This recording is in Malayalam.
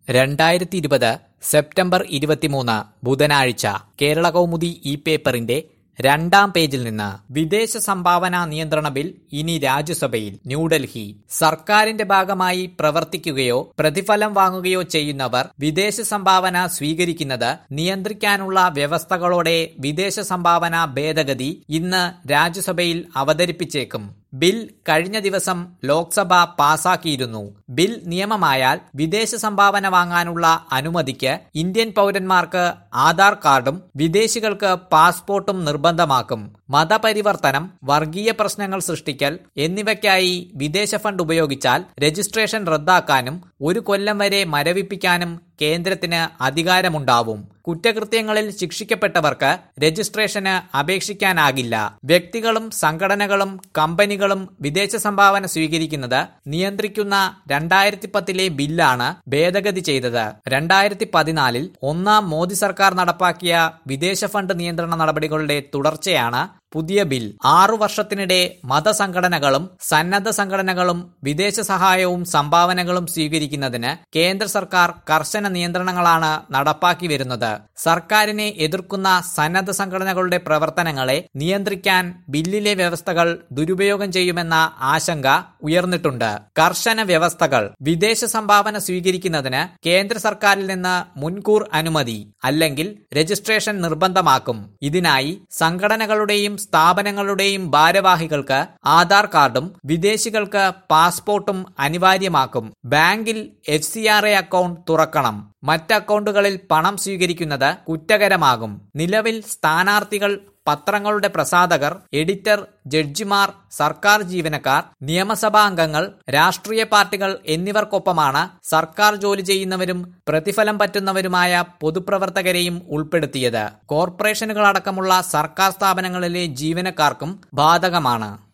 രണ്ടായിരത്തി ഇരുപത് സെപ്റ്റംബർ ഇരുപത്തിമൂന്ന് ബുധനാഴ്ച കേരള കൗമുദി ഈ പേപ്പറിന്റെ രണ്ടാം പേജിൽ നിന്ന് വിദേശ സംഭാവന നിയന്ത്രണ ബിൽ ഇനി രാജ്യസഭയിൽ ന്യൂഡൽഹി സർക്കാരിന്റെ ഭാഗമായി പ്രവർത്തിക്കുകയോ പ്രതിഫലം വാങ്ങുകയോ ചെയ്യുന്നവർ വിദേശ സംഭാവന സ്വീകരിക്കുന്നത് നിയന്ത്രിക്കാനുള്ള വ്യവസ്ഥകളോടെ വിദേശ സംഭാവന ഭേദഗതി ഇന്ന് രാജ്യസഭയിൽ അവതരിപ്പിച്ചേക്കും ബിൽ കഴിഞ്ഞ ദിവസം ലോക്സഭ പാസാക്കിയിരുന്നു ബിൽ നിയമമായാൽ വിദേശ സംഭാവന വാങ്ങാനുള്ള അനുമതിക്ക് ഇന്ത്യൻ പൗരന്മാർക്ക് ആധാർ കാർഡും വിദേശികൾക്ക് പാസ്പോർട്ടും നിർബന്ധമാക്കും മതപരിവർത്തനം വർഗീയ പ്രശ്നങ്ങൾ സൃഷ്ടിക്കൽ എന്നിവയ്ക്കായി വിദേശ ഫണ്ട് ഉപയോഗിച്ചാൽ രജിസ്ട്രേഷൻ റദ്ദാക്കാനും ഒരു കൊല്ലം വരെ മരവിപ്പിക്കാനും കേന്ദ്രത്തിന് അധികാരമുണ്ടാവും കുറ്റകൃത്യങ്ങളിൽ ശിക്ഷിക്കപ്പെട്ടവർക്ക് രജിസ്ട്രേഷന് അപേക്ഷിക്കാനാകില്ല വ്യക്തികളും സംഘടനകളും കമ്പനികളും വിദേശ സംഭാവന സ്വീകരിക്കുന്നത് നിയന്ത്രിക്കുന്ന രണ്ടായിരത്തി പത്തിലെ ബില്ലാണ് ഭേദഗതി ചെയ്തത് രണ്ടായിരത്തി പതിനാലിൽ ഒന്നാം മോദി സർക്കാർ നടപ്പാക്കിയ വിദേശ ഫണ്ട് നിയന്ത്രണ നടപടികളുടെ തുടർച്ചയാണ് പുതിയ ബിൽ ആറു വർഷത്തിനിടെ മതസംഘടനകളും സന്നദ്ധ സംഘടനകളും വിദേശ സഹായവും സംഭാവനകളും സ്വീകരിക്കുന്നതിന് കേന്ദ്ര സർക്കാർ കർശന നിയന്ത്രണങ്ങളാണ് നടപ്പാക്കി വരുന്നത് സർക്കാരിനെ എതിർക്കുന്ന സന്നദ്ധ സംഘടനകളുടെ പ്രവർത്തനങ്ങളെ നിയന്ത്രിക്കാൻ ബില്ലിലെ വ്യവസ്ഥകൾ ദുരുപയോഗം ചെയ്യുമെന്ന ആശങ്ക ഉയർന്നിട്ടുണ്ട് കർശന വ്യവസ്ഥകൾ വിദേശ സംഭാവന സ്വീകരിക്കുന്നതിന് കേന്ദ്ര സർക്കാരിൽ നിന്ന് മുൻകൂർ അനുമതി അല്ലെങ്കിൽ രജിസ്ട്രേഷൻ നിർബന്ധമാക്കും ഇതിനായി സംഘടനകളുടെയും സ്ഥാപനങ്ങളുടെയും ഭാരവാഹികൾക്ക് ആധാർ കാർഡും വിദേശികൾക്ക് പാസ്പോർട്ടും അനിവാര്യമാക്കും ബാങ്കിൽ F C R A account തുറക്കണം മറ്റ് അക്കൗണ്ടുകളിൽ പണം സ്വീകരിക്കുന്നത് കുറ്റകരമാകും നിലവിൽ സ്ഥാനാർത്ഥികൾ പത്രങ്ങളുടെ പ്രസാധകർ എഡിറ്റർ ജഡ്ജിമാർ സർക്കാർ ജീവനക്കാർ നിയമസഭാ അംഗങ്ങൾ രാഷ്ട്രീയ പാർട്ടികൾ എന്നിവർക്കൊപ്പമാണ് സർക്കാർ ജോലി ചെയ്യുന്നവരും പ്രതിഫലം പറ്റുന്നവരുമായ പൊതുപ്രവർത്തകരെയും ഉൾപ്പെടുത്തിയത് കോർപ്പറേഷനുകളടക്കമുള്ള സർക്കാർ സ്ഥാപനങ്ങളിലെ ജീവനക്കാർക്കും ബാധകമാണ്